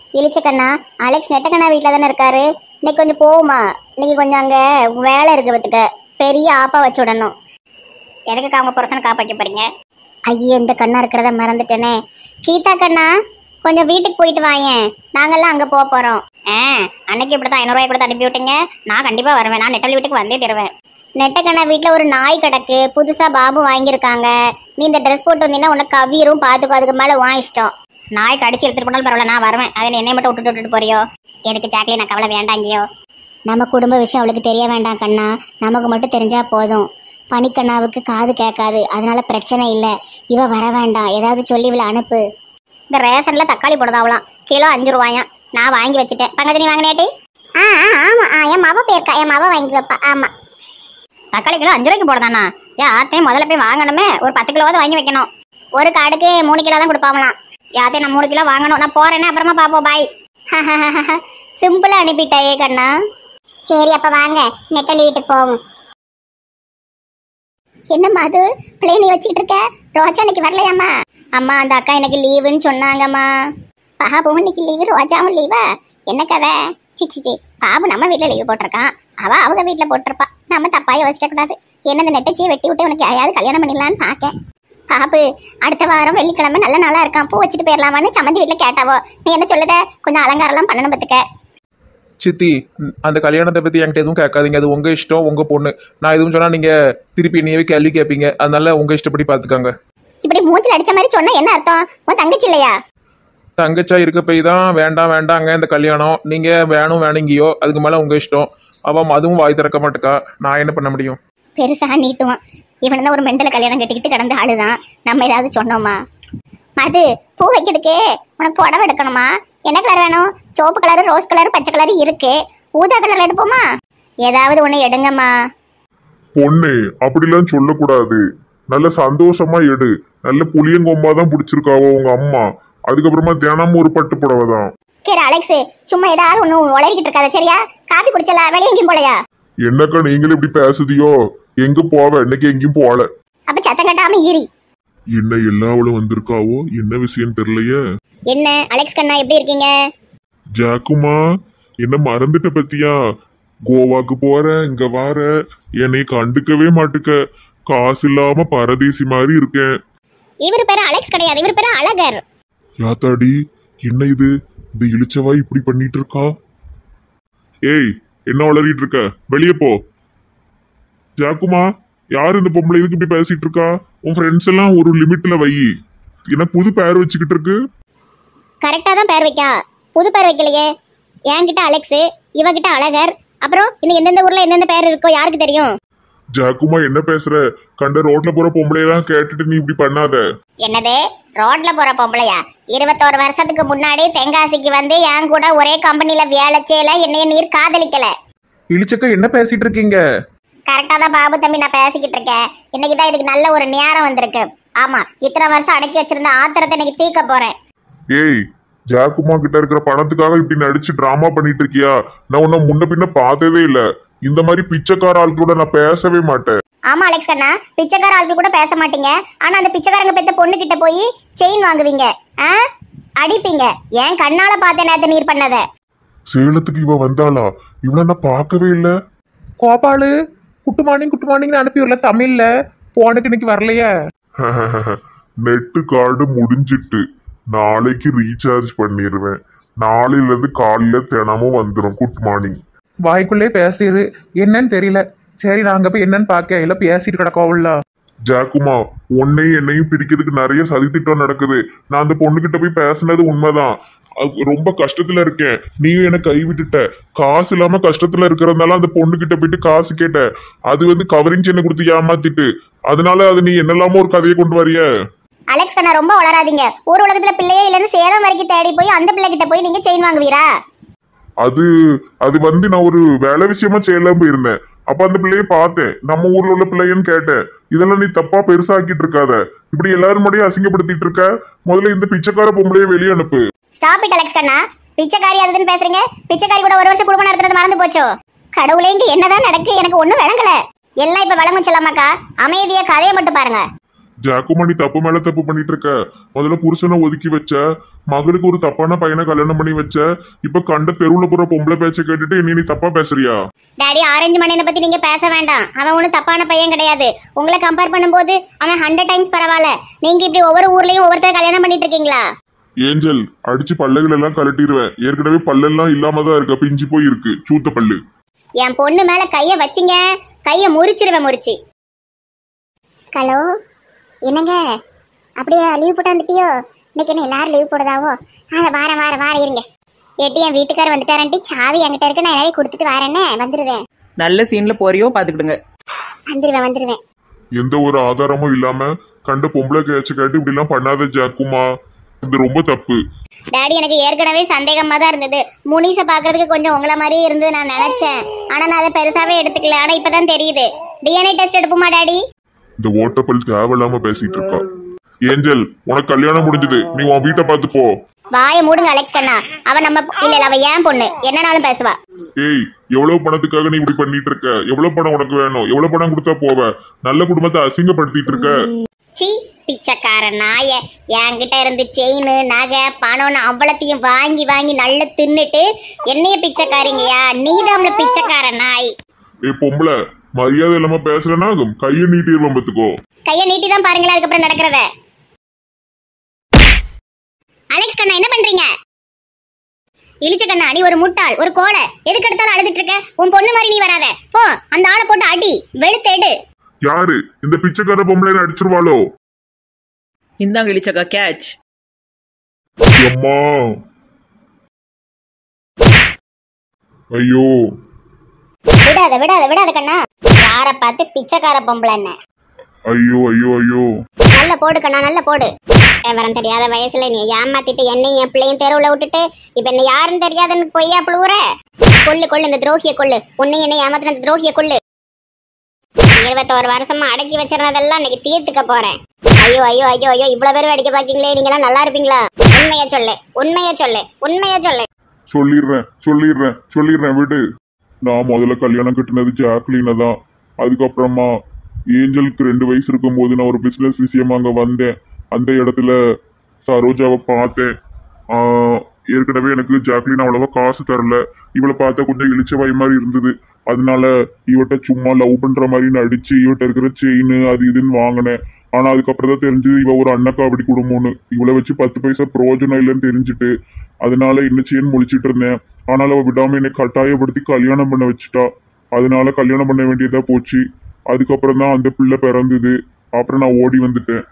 இழிச்சக்கண்ணா Alex நெட்டக்கண்ணா வீட்டில் தானே இருக்காரு இன்னைக்கு கொஞ்சம் போகுமா இன்னைக்கு கொஞ்சம் அங்கே வேலை இருக்கு பத்துக்க பெரிய ஆப்பா வச்சு விடணும் எதுக்கு அவங்க புருஷனை காப்பாற்ற போறீங்க ஐயோ இந்த கண்ணா இருக்கிறத மறந்துட்டேனே கீதா கண்ணா கொஞ்சம் வீட்டுக்கு போயிட்டு வாயேன் நாங்கெல்லாம் அங்கே போக போகிறோம் ஆ அன்னைக்கு இப்படி தான் ஐநூறுரூவாய் கொடுத்து அனுப்பி விட்டீங்க நான் கண்டிப்பாக வருவேன் நான் நெட்டவழி வீட்டுக்கு வந்தே தருவேன் நெட்டக்கண்ணா வீட்டில் ஒரு நாய் கிடக்கு புதுசாக பாபு வாங்கியிருக்காங்க நீ இந்த ட்ரெஸ் போட்டு வந்தீங்கன்னா உனக்கு கவிரும் பார்த்துக்கோ அதுக்கு மேலே வா இஷ்டம் நாய் கடிச்சு எடுத்துட்டு போனாலும் பரவாயில்ல நான் வருவேன் அதை என்னை மட்டும் விட்டுட்டு விட்டுட்டு போறியோ எதுக்கு சாக்லேட் நான் கவலை வேண்டாங்கியோ நம்ம குடும்ப விஷயம் அவளுக்கு தெரிய வேண்டாம் கண்ணா நமக்கு மட்டும் தெரிஞ்சா போதும் பனிக்கண்ணாவுக்கு காது கேட்காது அதனால பிரச்சனை இல்லை இவ வர வேண்டாம் ஏதாவது சொல்லி இவளை அனுப்பு இந்த ரேஷன்ல தக்காளி போடுதாவலாம் கிலோ அஞ்சு ரூபாயாம் நான் வாங்கி வச்சுட்டேன் பங்கஜனி வாங்கினேட்டி ஆ ஆ ஆமா ஆ என் மவ போயிருக்கா என் மவ வாங்கி வைப்பா ஆமா தக்காளி கிலோ அஞ்சு ரூபாய்க்கு போடுதானா ஏன் ஆத்தையும் முதல்ல போய் வாங்கணுமே ஒரு பத்து கிலோவாவது வாங்கி வைக்கணும் ஒரு காடுக்கு மூணு கிலோ தான் கொடுப்பாங்களாம் யாத்தையும் நான் மூணு கிலோ வாங்கணும் நான் போறேன்னா அப்புறமா பாப்போம் பாய் சிம்பிளா அனுப்பிட்டாயே கண்ணா சரி அப்ப வாங்க நெட்டலி வீட்டுக்கு போவோம் என்னம்மா அது பிள்ளைய நீ வச்சுக்கிட்டு இருக்க ரோஜா இன்னைக்கு வரலையாம்மா அம்மா அந்த அக்கா எனக்கு லீவுன்னு சொன்னாங்கம்மா பாபு இன்னைக்கு லீவு ரோஜாவும் லீவா என்ன கதை சிச்சி சி பாபு நம்ம வீட்டில் லீவு போட்டிருக்கான் அவ அவங்க வீட்டில் போட்டிருப்பா நம்ம தப்பா யோசிக்க கூடாது என்ன இந்த நெட்டச்சியை வெட்டி விட்டு உனக்கு யாரையாவது கல்யாணம் பண்ணிடலான்னு பார்க்க பாபு அடுத்த வாரம் வெள்ளிக்கிழமை நல்ல நாளா இருக்கான் பூ வச்சுட்டு போயிடலாமான்னு சம்மந்தி வீட்டில் கேட்டாவோ நீ என்ன சொல்லுத கொஞ்சம் அலங்காரம்லாம் பண்ணணும் பத்துக்க சித்தி ம், அந்த கல்யாணத்தை பற்றி என்கிட்ட எதுவும் கேட்காதீங்க அது உங்கள் இஷ்டம் உங்கள் பொண்ணு நான் எதுவும் சொன்னால் நீங்கள் திருப்பி நீவே கேள்வி கேட்பீங்க அதனால உங்கள் இஷ்டப்படி பார்த்துக்கோங்க இப்படி மூஞ்சில் அடிச்ச மாதிரி சொன்னா என்ன அர்த்தம் உன் தங்கச்சி இல்லையா தங்கச்சா இருக்க போய் தான் வேண்டாம் வேண்டாங்க இந்த கல்யாணம் நீங்கள் வேணும் வேணுங்கியோ அதுக்கு மேலே உங்கள் இஷ்டம் அவன் அதுவும் வாய் திறக்க மாட்டுக்கா நான் என்ன பண்ண முடியும் பெருசா நீட்டுவான் இவன் தான் ஒரு மெண்டல கல்யாணம் கட்டிக்கிட்டு கிடந்த ஆளுதான் நம்ம ஏதாவது சொன்னோமா மது பூ வைக்கிறதுக்கு உனக்கு புடவை எடுக்கணுமா என்ன கலர் வேணும் சிவப்பு கலர் ரோஸ் கலர் பச்சை கலர் இருக்கு ஊதா கலர்ல எடுப்போமா ஏதாவது ஒண்ணு எடுங்கம்மா பொண்ணு அப்படிலாம் சொல்லக்கூடாது நல்ல சந்தோஷமா எடு நல்ல புளியங்கொம்பா தான் பிடிச்சிருக்காவோ உங்க அம்மா அதுக்கப்புறமா தினமும் ஒரு பட்டு புடவை தான் சரி அலெக்ஸ் சும்மா ஏதாவது ஒண்ணு உளறிக்கிட்டு இருக்காத சரியா காபி குடிச்சல வெளியே எங்கேயும் போலையா என்னக்கா நீங்களும் இப்படி பேசுதியோ எங்க போவ இன்னைக்கு எங்கேயும் போகல அப்ப சத்தம் கட்டாம ஈரி என்ன எல்லாவளும் வந்திருக்காவோ என்ன விஷயம் தெரியலையே என்ன அலெக்ஸ் கண்ணா எப்படி இருக்கீங்க ஜாக்குமா என்ன மறந்துட்ட பத்தியா கோவாக்கு போற இங்க வார என்னை கண்டுக்கவே மாட்டுக்க காசு இல்லாம பரதேசி மாதிரி இருக்கேன் இவர் பேரு அலெக்ஸ் கிடையாது இவர் பேரு அழகர் யாத்தாடி என்ன இது இந்த இளிச்சவாய் இப்படி பண்ணிட்டு இருக்கா ஏய் என்ன வளரிட்டு இருக்க வெளியே போ ஜாக்குமா யார் இந்த பொம்பளை இதுக்கு இப்படி பேசிட்டு இருக்கா உன் ஃப்ரெண்ட்ஸ் எல்லாம் ஒரு லிமிட்ல வை என்ன புது பேர் வச்சுக்கிட்டு இருக்கு கரெக்டா தான் பேர் வைக்கா புது பேர் வைக்கலையே என்கிட்ட அலெக்ஸ் இவகிட்ட அழகர் அப்புறம் இன்னும் எந்தெந்த ஊர்ல எந்தெந்த பேர் இருக்கோ யாருக்கு தெரியும் ஜாக்குமா என்ன பேசுற கண்ட ரோட்ல போற பொம்பளையெல்லாம் கேட்டுட்டு நீ இப்படி பண்ணாத என்னது ரோட்ல போற பொம்பளையா இருபத்தோரு வருஷத்துக்கு முன்னாடி தென்காசிக்கு வந்து என் கூட ஒரே கம்பெனில வேலை செய்யல என்னைய நீர் காதலிக்கல இழிச்சக்கா என்ன பேசிட்டு இருக்கீங்க கரெக்டா தான் பாபு தம்பி நான் பேசிக்கிட்டு இருக்கேன் இன்னைக்கு தான் இதுக்கு நல்ல ஒரு நேரம் வந்திருக்கு ஆமா இத்தனை வருஷம் அடக்கி வச்சிருந்த ஆத்திரத்தை இன்னைக்கு தீர்க்க போறேன் ஏய் ஜாக்குமா கிட்ட இருக்கிற பணத்துக்காக இப்படி நடிச்சு டிராமா பண்ணிட்டு இருக்கியா நான் உன்னை முன்ன பின்ன பார்த்ததே இல்ல இந்த மாதிரி பிச்சைக்கார ஆள் கூட நான் பேசவே மாட்டேன் ஆமா அலெக்ஸ் கண்ணா பிச்சைக்கார ஆட்கள் கூட பேச மாட்டீங்க ஆனா அந்த பிச்சைக்காரங்க பெத்த பொண்ணு கிட்ட போய் செயின் வாங்குவீங்க ஆ அடிப்பீங்க ஏன் கண்ணால பார்த்தேன் நேத்து நீர் பண்ணத சேலத்துக்கு இவ வந்தாளா இவள நான் பார்க்கவே இல்ல கோபாலு குட்டு மார்னிங் குட்டு மார்னிங்னு அனுப்பிவிடல தமிழ்ல போனுக்கு இன்னைக்கு வரலையே நெட்டு கார்டு முடிஞ்சிட்டு நாளைக்கு ரீசார்ஜ் பண்ணிடுவேன் நாளையில இருந்து காலையில தினமும் வந்துடும் குட் மார்னிங் வாய்க்குள்ளே பேசிடு என்னன்னு தெரியல சரி நாங்க போய் என்னன்னு பார்க்க இல்லை பேசிட்டு கிடக்கோவில்ல ஜாக்குமா உன்னையும் என்னையும் பிரிக்கிறதுக்கு நிறைய சதித்திட்டம் நடக்குது நான் அந்த பொண்ணுகிட்ட போய் பேசினது உண்மைதான் அது ரொம்ப கஷ்டத்துல இருக்கேன் நீயும் என்ன கைவிட்டுட்ட காசு இல்லாம கஷ்டத்துல இருக்கிறதுனால அந்த பொண்ணுகிட்ட போயிட்டு காசு கேட்ட அது வந்து கவரிங் சென்னை கொடுத்து ஏமாத்திட்டு அதனால அது நீ என்னெல்லாமோ ஒரு கதையை கொண்டு வரிய அலெக்ஸ் கண்ணா ரொம்ப வளராதீங்க ஊர் உலகத்துல பிள்ளையே இல்லைன்னு சேலம் வரைக்கும் தேடி போய் அந்த பிள்ளை கிட்ட போய் நீங்க செயின் வாங்குவீரா அது அது வந்து நான் ஒரு வேலை விஷயமா சேலம் போயிருந்தேன் அப்ப அந்த பிள்ளைய பார்த்தேன் நம்ம ஊர்ல உள்ள பிள்ளைன்னு கேட்டேன் இதெல்லாம் நீ தப்பா பெருசாக்கிட்டு இருக்காத இப்படி எல்லாரும் முன்னாடியும் அசிங்கப்படுத்திட்டு இருக்க முதல்ல இந்த பிச்சைக்கார பொம்பளைய வெளியே அனுப்பு ஸ்டாப் இட் அலெக்ஸ் கண்ணா பிச்சைக்காரி அதுன்னு பேசுறீங்க பிச்சைக்காரி கூட ஒரு வருஷம் குடும்பம் நடத்துறது மறந்து போச்சோ கடவுளே இங்க என்னதான் நடக்கு எனக்கு ஒண்ணும் விளங்கல எல்லாம் இப்ப விளங்கும் செல்லாமாக்கா அமைதியா கதையை மட்டும் பாருங்க ஜாக்குமா நீ தப்பு மேல தப்பு பண்ணிட்டு இருக்க முதல்ல புருஷனை ஒதுக்கி வச்ச மகளுக்கு ஒரு தப்பான பையனை கல்யாணம் பண்ணி வச்ச இப்ப கண்ட தெருவுல போற பொம்பளை பேச்ச கேட்டுட்டு நீ நீ தப்பா பேசுறியா டாடி ஆரஞ்சு மணியனை பத்தி நீங்க பேச வேண்டாம் அவன் ஒன்றும் தப்பான பையன் கிடையாது உங்களை கம்பேர் பண்ணும்போது அவன் ஹண்ட்ரட் டைம்ஸ் பரவாயில்ல நீங்க இப்படி ஒவ்வொரு ஊர்லயும் ஒவ்வொருத்தர் கல்யாணம் பண்ணிட்டு இருக்கீங்களா ஏஞ்சல் அடிச்சு பல்லுகள் எல்லாம் கலட்டிடுவேன் ஏற்கனவே பல்லெல்லாம் இல்லாம தான் இருக்க பிஞ்சு போய் இருக்கு சூத்த பல்லு என் பொண்ணு மேல கைய வச்சிங்க கைய முறிச்சிருவேன் முறிச்சு ஹலோ என்னங்க அப்படியே லீவ் போட்டு வந்துட்டியோ இன்னைக்கு என்ன எல்லாரும் லீவ் போடுதாவோ ஆ வாரம் வாரம் வாரம் இருங்க ஏட்டி என் வீட்டுக்காரர் வந்துட்டாரன்ட்டி சாவி என்கிட்ட இருக்கு நான் நிறைய கொடுத்துட்டு வரேன்னு வந்துடுவேன் நல்ல சீன்ல போறியோ பாத்துக்கிடுங்க வந்துடுவேன் வந்துடுவேன் எந்த ஒரு ஆதாரமும் இல்லாம கண்ட பொம்பளை கேட்ச கேட்டு இப்படி எல்லாம் பண்ணாத ஜாக்குமா இது ரொம்ப தப்பு டாடி எனக்கு ஏற்கனவே சந்தேகமா தான் இருந்தது முனிஸை பார்க்கறதுக்கு கொஞ்சம் உங்களை மாதிரியே இருந்து நான் நினைச்சேன் ஆனா நான் அதை பெருசாவே எடுத்துக்கல ஆனா இப்பதான் தெரியுது டிஎன்ஏ டெஸ்ட் எடுப்போமா டாடி இந்த ஓட்டப்பல் தேவையில்லாம பேசிட்டு இருக்கா ஏஞ்சல் உனக்கு கல்யாணம் முடிஞ்சது நீ உன் வீட்டை பார்த்து போ வாயை மூடுங்க அலெக்ஸ் கண்ணா அவ நம்ம இல்ல இல்ல அவ ஏன் பொண்ணு என்னனாலும் பேசுவா ஏய் எவ்வளவு பணத்துக்காக நீ இப்படி பண்ணிட்டு இருக்க எவ்வளவு பணம் உனக்கு வேணும் எவ்வளவு பணம் கொடுத்தா போவ நல்ல குடும்பத்தை அசிங்கப்படுத்திட்டு இருக்க சி பிச்சைக்கார நாய என்கிட்ட இருந்து செயின் நகை பணம்னு அவ்வளத்தையும் வாங்கி வாங்கி நல்லா தின்னுட்டு என்னைய பிச்சைக்காரிங்கயா நீதான் பிச்சைக்கார நாய் ஏய் பொம்பளை மரியாதை இல்லாம பேசலன்னா கையை நீட்டிடுவோம் பத்துக்கோ கைய நீட்டி தான் பாருங்களேன் அதுக்கப்புறம் நடக்கிறத அலெக்ஸ் கண்ணா என்ன பண்றீங்க இழிச்ச கண்ணா நீ ஒரு முட்டாள் ஒரு கோலை எதுக்கு எடுத்தாலும் அழுதுட்டு இருக்க உன் பொண்ணு மாதிரி நீ வராத போ அந்த ஆளை போட்டு அடி வெளுத்து எடு யாரு இந்த பிச்சைக்கார பொம்பளை அடிச்சிருவாளோ இந்தாங்க இழிச்சக்கா கேட்ச் அம்மா ஐயோ விடாத விடாத விடாத கண்ணா யார பார்த்து பிச்சைக்கார பொம்பளை என்ன ஐயோ ஐயோ ஐயோ நல்ல போடு கண்ணா நல்ல போடு விவரம் தெரியாத வயசுல நீ ஏமாத்திட்டு என்னையும் என் பிள்ளையும் தெருவுல விட்டுட்டு இப்ப என்ன யாருன்னு தெரியாதுன்னு பொய்யா புழுவுற கொள்ளு கொள்ளு இந்த துரோகிய கொள்ளு உன்னை என்னை ஏமாத்தின இந்த துரோகிய கொள்ளு இருபத்தோரு வருஷமா அடக்கி வச்சிருந்ததெல்லாம் இன்னைக்கு தீர்த்துக்க போறேன் ஐயோ ஐயோ ஐயோ ஐயோ இவ்வளவு பேர் அடிக்க பாக்கீங்களே நீங்க எல்லாம் நல்லா இருப்பீங்களா உண்மைய சொல்லு உண்மைய சொல்லு உண்மைய சொல்லு சொல்லிடுறேன் சொல்லிடுறேன் சொல்லிடுறேன் விடு நான் முதல்ல கல்யாணம் கட்டினது ஜாக்லீனை தான் அதுக்கப்புறமா ஏஞ்சலுக்கு ரெண்டு வயசு இருக்கும்போது நான் ஒரு பிஸ்னஸ் விஷயமா அங்கே வந்தேன் அந்த இடத்துல சரோஜாவை பார்த்தேன் ஆஹ், ஏற்கனவே எனக்கு ஜாக்லின் அவ்வளவா காசு தரல இவளை பார்த்தா கொஞ்சம் இழிச்சவாய் மாதிரி இருந்தது அதனால இவட்ட சும்மா லவ் பண்ற மாதிரி நடிச்சு இவட்ட இருக்கிற செயின் அது இதுன்னு வாங்கினேன் ஆனா அதுக்கப்புறம் தான் தெரிஞ்சது இவ ஒரு அன்னக்காவடி குடும்பம்னு இவளை வச்சு பத்து பைசா பிரயோஜனம் இல்லைன்னு தெரிஞ்சுட்டு அதனால இன்னும் செயின் முழிச்சிட்டு இருந்தேன் ஆனால் அவ விடாம என்னை கட்டாயப்படுத்தி கல்யாணம் பண்ண வச்சுட்டா அதனால கல்யாணம் பண்ண வேண்டியதா போச்சு அதுக்கப்புறம் தான் அந்த பிள்ளை பிறந்தது அப்புறம் நான் ஓடி வந்துட்டேன்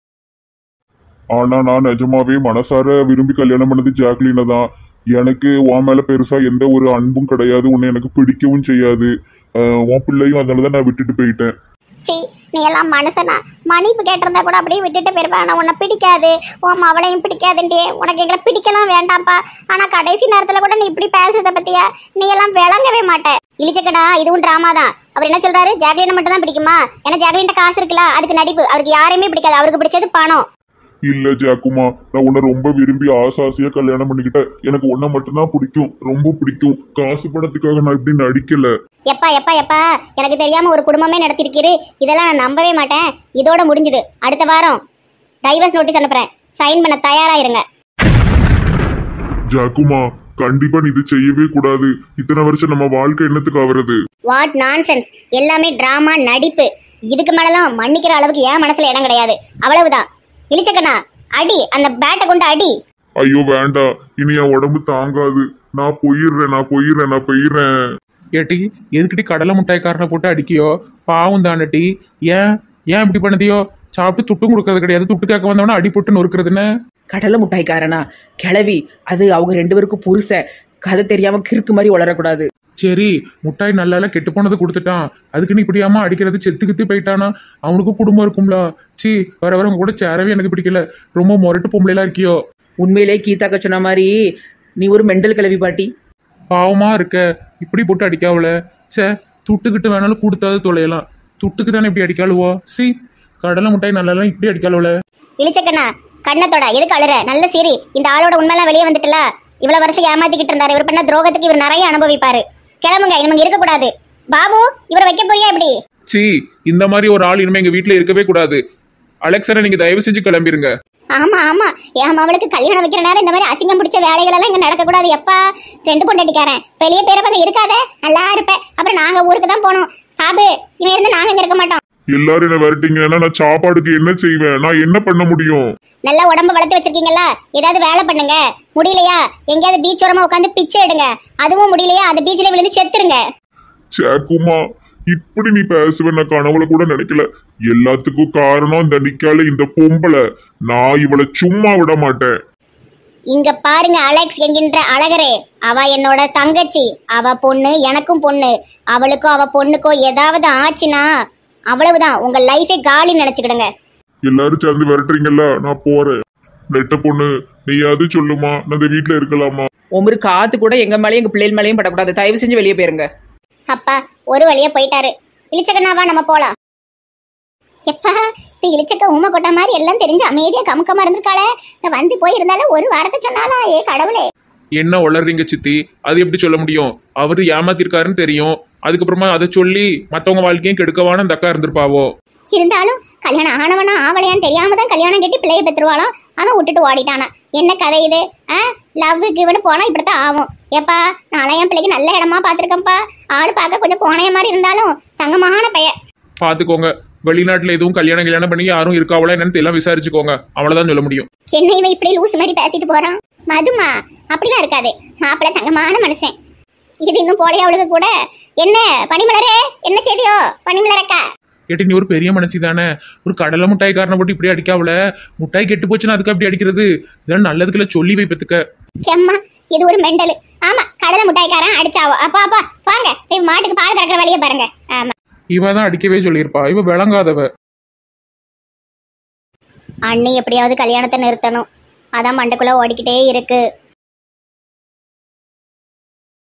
ஆனா நான் நிஜமாவே மனசார விரும்பி கல்யாணம் பண்ணது ஜாக்லினை தான் எனக்கு உன் மேல பெருசா எந்த ஒரு அன்பும் கிடையாது உன்னை எனக்கு பிடிக்கவும் செய்யாது அஹ் உன் பிள்ளையும் அதனால தான் நான் விட்டுட்டு போயிட்டேன் சி நீ எல்லாம் மனுஷனா மன்னிப்பு கேட்டிருந்தா கூட அப்படியே விட்டுட்டு போயிருப்பேன் ஆனா உன்னை பிடிக்காது உன் அவளையும் பிடிக்காதுன்ட்டே உனக்கு எங்களை பிடிக்கலாம் வேண்டாம்ப்பா ஆனா கடைசி நேரத்துல கூட நீ இப்படி பேசுறத பத்தியா நீ எல்லாம் விளங்கவே மாட்ட இழிச்சக்கடா இதுவும் டிராமா தான் அவர் என்ன சொல்றாரு ஜாக்லினை மட்டும் தான் பிடிக்குமா ஏன்னா ஜாக்லின்ட்ட காசு இருக்குல்ல அதுக்கு நடிப்பு அவருக்கு யாரையுமே பிடிக்காது அவருக்கு பிடிச்சது பணம் இல்ல ஜாக்குமா நான் உன்னை ரொம்ப விரும்பி ஆசாசியா கல்யாணம் பண்ணிக்கிட்டேன் எனக்கு உன்னை மட்டும்தான் பிடிக்கும் ரொம்ப பிடிக்கும் காசு படத்துக்காக நான் இப்படி நடிக்கல எப்பா எப்பா எப்பா எனக்கு தெரியாம ஒரு குடும்பமே நடத்திருக்குது இதெல்லாம் நான் நம்பவே மாட்டேன் இதோட முடிஞ்சுது அடுத்த வாரம் டைவர்ஸ் நோட்டீஸ் அனுப்புறேன் சைன் பண்ண தயாரா இருங்க ஜாக்குமா கண்டிப்பா நீ இது செய்யவே கூடாது இத்தனை வருஷம் நம்ம வாழ்க்கை என்னத்துக்கு ஆவறது வாட் நான்சென்ஸ் எல்லாமே டிராமா நடிப்பு இதுக்கு மேலலாம் மன்னிக்கிற அளவுக்கு என் மனசுல இடம் கிடையாது அவ்வளவுதான் இழிச்சக்கண்ணா அடி அந்த பேட்டை கொண்டு அடி ஐயோ வேண்டாம் இனி என் உடம்பு தாங்காது நான் போயிடுறேன் நான் போயிடுறேன் நான் போயிடுறேன் ஏட்டி எதுக்கிட்டி கடலை மிட்டாய்க்காரனை போட்டு அடிக்கியோ பாவம் தானட்டி ஏன் ஏன் இப்படி பண்ணதியோ சாப்பிட்டு துட்டும் கொடுக்கறது கிடையாது துட்டு கேட்க வந்தவன அடி போட்டு நொறுக்கிறதுன்னு கடலை முட்டாய்க்காரனா கிளவி அது அவங்க ரெண்டு பேருக்கும் புருஷன் கதை தெரியாம கிறுக்கு மாதிரி வளரக்கூடாது சரி முட்டாய் நல்லா கெட்டு போனது கொடுத்துட்டான் அதுக்குன்னு இப்படியாம அடிக்கிறது செத்து கித்து போயிட்டானா அவனுக்கும் குடும்பம் இருக்கும்ல சி வர வர உங்க கூட சேரவே எனக்கு பிடிக்கல ரொம்ப முரட்டு பொம்பளைலாம் இருக்கியோ உண்மையிலே கீதாக்க சொன்ன மாதிரி நீ ஒரு மெண்டல் கிளவி பாட்டி பாவமா இருக்க இப்படி போட்டு அடிக்காவல சே துட்டுக்கிட்டு வேணாலும் கொடுத்தாது தொலையலாம் துட்டுக்கு தானே இப்படி அடிக்காளுவோ சி கடலை முட்டாய் நல்லாலாம் இப்படி அடிக்காளுவல இழிச்சக்கண்ணா கண்ணத்தோட எதுக்கு அழுற நல்ல சரி இந்த ஆளோட உண்மைலாம் வெளியே வந்துட்டுல இவ்வளவு வருஷம் ஏமாத்திக்கிட்டு இருந்தாரு இவர் பண்ண துரோகத்துக்கு இவர் நிறைய அனுபவிப்பாரு கிளம்புங்க இனிமே இருக்கக்கூடாது பாபு இவரை வைக்க போறியா இப்படி சி இந்த மாதிரி ஒரு ஆள் இனிமே எங்க வீட்ல இருக்கவே கூடாது அலெக்சனை நீங்க தயவு செஞ்சு கிளம்பிருங்க ஆமா ஆமா என் அவளுக்கு கல்யாணம் வைக்கிற நேரம் இந்த மாதிரி அசிங்கம் பிடிச்ச வேலைகள் எல்லாம் இங்க நடக்க கூடாது எப்பா ரெண்டு பொண்டாட்டிக்காரன் வெளியே பேர பக்கம் இருக்காத நல்லா இருப்ப அப்புறம் நாங்க ஊருக்கு தான் போனோம் பாபு இவன் இருந்து நாங்க இங்க இருக்க மாட்டோம் எல்லாரும் என்ன விரட்டிங்கன்னா நான் சாப்பாடுக்கு என்ன செய்வேன் நான் என்ன பண்ண முடியும் நல்லா உடம்ப வளர்த்து வச்சிருக்கீங்களா ஏதாவது வேலை பண்ணுங்க முடியலையா எங்கேயாவது பீச் ஓரமா உட்காந்து பிச்சை எடுங்க அதுவும் முடியலையா அந்த பீச்ல விழுந்து செத்துருங்க சேக்குமா இப்படி நீ பேசுவ நான் கனவுல கூட நினைக்கல எல்லாத்துக்கும் காரணம் இந்த நிக்கால இந்த பொம்பளை நான் இவளை சும்மா விட மாட்டேன் இங்க பாருங்க அலெக்ஸ் என்கின்ற அழகரே அவ என்னோட தங்கச்சி அவ பொண்ணு எனக்கும் பொண்ணு அவளுக்கோ அவ பொண்ணுக்கோ ஏதாவது ஆச்சுன்னா அவ்வளவுதான் உங்க லைஃபே காலி நினைச்சுக்கிடுங்க எல்லாரும் சேர்ந்து விரட்டுறீங்கல்ல நான் போறேன் நெட்ட பொண்ணு நீயாவது சொல்லுமா நான் இந்த வீட்டுல இருக்கலாமா உமரு காத்து கூட எங்க மேலேயும் எங்க பிள்ளைகள் மேலேயும் படக்கூடாது தயவு செஞ்சு வெளியே போயிருங்க அப்பா ஒரு வழியா போயிட்டாரு இளிச்சக்கண்ணாவா நம்ம போலாம் எப்பா இந்த இளிச்சக்க உமை கொட்ட மாதிரி எல்லாம் தெரிஞ்சு அமைதியா கமுக்கமா இருந்திருக்காளே இந்த வந்து போய் இருந்தாலும் ஒரு வாரத்தை சொன்னாலா ஏ கடவுளே என்ன உளறீங்க சித்தி அது எப்படி சொல்ல முடியும் அவரு ஏமாத்திருக்காருன்னு தெரியும் அதுக்கப்புறமா அதை சொல்லி மத்தவங்க வாழ்க்கையும் கெடுக்கவான அந்த அக்கா இருந்திருப்பாவோ இருந்தாலும் கல்யாணம் ஆனவனா ஆவலையான்னு தெரியாம தான் கல்யாணம் கட்டி பிள்ளைய பெற்றுருவாளாம் அவன் விட்டுட்டு ஓடிட்டானா என்ன கதை இது ஆ லவ் கிவ்னு போனா இப்படித்தான் ஆகும் ஏப்பா நானும் என் பிள்ளைக்கு நல்ல இடமா பார்த்துருக்கேன்ப்பா ஆள் பார்க்க கொஞ்சம் கோணைய மாதிரி இருந்தாலும் தங்கமான பையன் பாத்துக்கோங்க வெளிநாட்டுல எதுவும் கல்யாணம் கல்யாணம் பண்ணி யாரும் இருக்காவளா என்னன்னு எல்லாம் விசாரிச்சுக்கோங்க அவ்வளவுதான் சொல்ல முடியும் என்ன இவன் இப்படி லூஸ் மாதிரி பேசிட்டு போறான் மதுமா அப்படிலாம் இருக்காது மாப்பிள்ளை தங்கமான மனுஷன் இது இன்னும் போலையா அவளுக்கு கூட என்ன பனிமலரே என்ன செடியோ பனிமலரக்கா ஏட்டி நீ ஒரு பெரிய மனசி தானே ஒரு கடலை முட்டாய் காரணம் போட்டு இப்படி அடிக்காவல முட்டாய் கெட்டு போச்சுன்னா அதுக்கு அப்படி அடிக்கிறது இதெல்லாம் நல்லதுக்குள்ள சொல்லி வைப்பதுக்க செம்மா இது ஒரு மெண்டல் ஆமா கடலை மிட்டாய்க்காரன் அடிச்சாவோ அப்பா அப்பா வாங்க போய் மாட்டுக்கு பால் கறக்கிற வழியை பாருங்க ஆமா இவ தான் அடிக்கவே சொல்லியிருப்பா இவ விளங்காதவ அண்ணி எப்படியாவது கல்யாணத்தை நிறுத்தணும் அதான் மண்டைக்குள்ள ஓடிக்கிட்டே இருக்கு